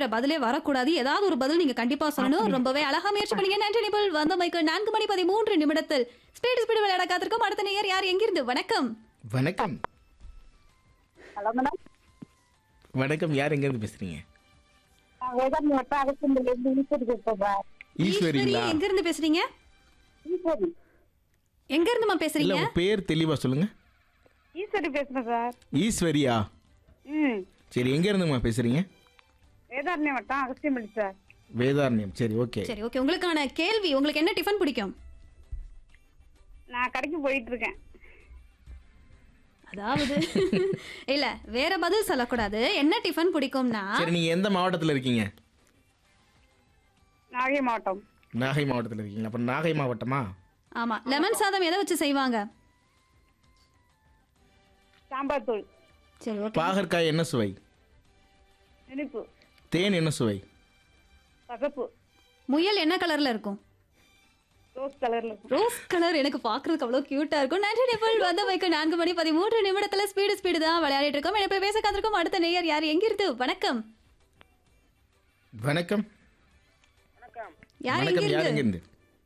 அப்படின்ற பதிலே வரக்கூடாது ஏதாவது ஒரு பதில் நீங்க கண்டிப்பா சொல்லணும் ரொம்பவே அழகா முயற்சி பண்ணீங்க நன்றி நிபுள் வந்த மைக்கு நான்கு மணி பதிமூன்று நிமிடத்தில் ஸ்பீடு ஸ்பீடு விளையாட காத்திருக்கும் அடுத்த நேயர் யார் எங்கிருந்து வணக்கம் வணக்கம் ஹலோ மேடம் வணக்கம் யார் எங்கேருந்து பேசுறீங்க நான் வேதாந்தி வட்டம் அகஸ்தியர்லேருந்து ஈஸ்வரி பேசுறேன் ஈஸ்வரிங்களா எங்க இருந்து பேசுறீங்க ஈஸ்வரி எங்க இருந்துமா இல்ல பேசுறீங்க உங்க பேர் தெளிவா சொல்லுங்க ஈஸ்வரி பேசுறேன் சார் ஈஸ்வரியா ம் சரி எங்க இருந்துமா பேசுறீங்க வேதாரண்ய வட்டம் அகஸ்தியம்பள்ளி சார் வேதாரண்யம் சரி ஓகே சரி ஓகே உங்களுக்கான கேள்வி உங்களுக்கு என்ன டிஃபன் பிடிக்கும் நான் கடைக்கு போயிட்டு இருக்கேன் அதாவது இல்ல வேற பதில் சொல்லக்கூடாது என்ன டிஃபன் பிடிக்கும்னா சரி நீங்க எந்த மாவட்டத்துல இருக்கீங்க நாகை மாவட்டம் நாகை மாவட்டத்துல இருக்கீங்க அப்ப நாகை மாவட்டமா ஆமா லெமன் சாதம் எதை வச்சு செய்வாங்க சாம்பார் தூள் சரி ஓகே பாகற்காய் என்ன சுவை இனிப்பு தேன் என்ன சுவை பசப்பு முயல் என்ன கலர்ல இருக்கும் ரோஸ் கலர்ல இருக்கும் ரோஸ் கலர் எனக்கு பாக்குறதுக்கு அவ்வளவு கியூட்டா இருக்கும் நன்றி நிபுள் வந்த வைக்க நான்கு மணி பதிமூன்று நிமிடத்துல ஸ்பீடு ஸ்பீடு தான் விளையாடிட்டு இருக்கோம் இப்ப பேச காத்திருக்கோம் அடுத்த நேயர் யார் எங்க இருந்து வணக்கம் வணக்கம் யார் எங்க வணக்கம் யார் எங்க இருந்து இருந்து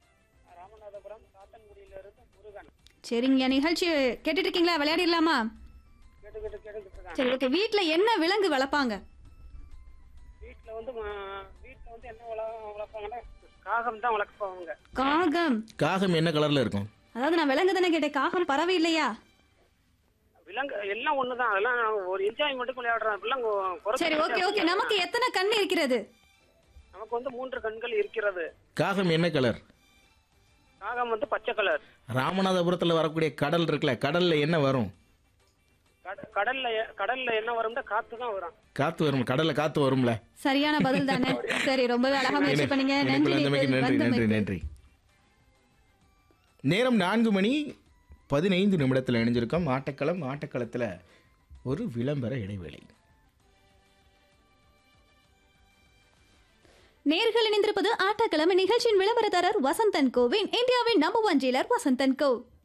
சரிங்க நிகழ்ச்சி கேட்டுட்டு இருக்கீங்களா விளையாடிடலாமா சரி ஓகே வீட்ல என்ன விலங்கு வளர்ப்பாங்க வீட்டில் வந்து வீட்டில் வந்து என்ன வள வளர்ப்பாங்கன்னா காகம் தான் வளர்ப்பாங்க காகம் காகம் என்ன கலர்ல இருக்கும் அதாவது நான் விலங்கு தானே கேட்டேன் காகம் பறவை இல்லையா விலங்கு எல்லாம் ஒன்று தான் அதெல்லாம் ஒரு என்ஜாய்மெண்ட்டுக்கு விளையாடுறோம் விலங்கு குறைச்சு சரி ஓகே ஓகே நமக்கு எத்தனை கண் இருக்கிறது நமக்கு வந்து மூன்று கண்கள் இருக்கிறது காகம் என்ன கலர் காகம் வந்து பச்சை கலர் ராமநாதபுரத்துல வரக்கூடிய கடல் இருக்குல்ல கடல்ல என்ன வரும் கட- கடல்ல எ- கடல்ல என்ன வரும்னா காத்து தான் வரும் காத்து வரும் கடல்ல காத்து வரும்ல சரியான பதில் தானே சரி ரொம்பவே அழகா முயற்சி பண்ணீங்க நன்றி இணைப்பில் நிபில். நன்றி நன்றி வந்தமைக்கு. நன்றி நேரம் நான்கு மணி பதினைந்து நிமிடத்தில் இணைஞ்சிருக்கோம் ஆட்டக்களம் ஆட்டக்களத்தில் ஒரு விளம்பர இடைவேளை நேர்கள் இணைந்திருப்பது ஆட்டக்கிழமை நிகழ்ச்சியின் விளம்பரதாரர் வசந்தன் கோவின் இந்தியாவின் நம்பர் ஒன் ஜீலர் வசந்தன் கோ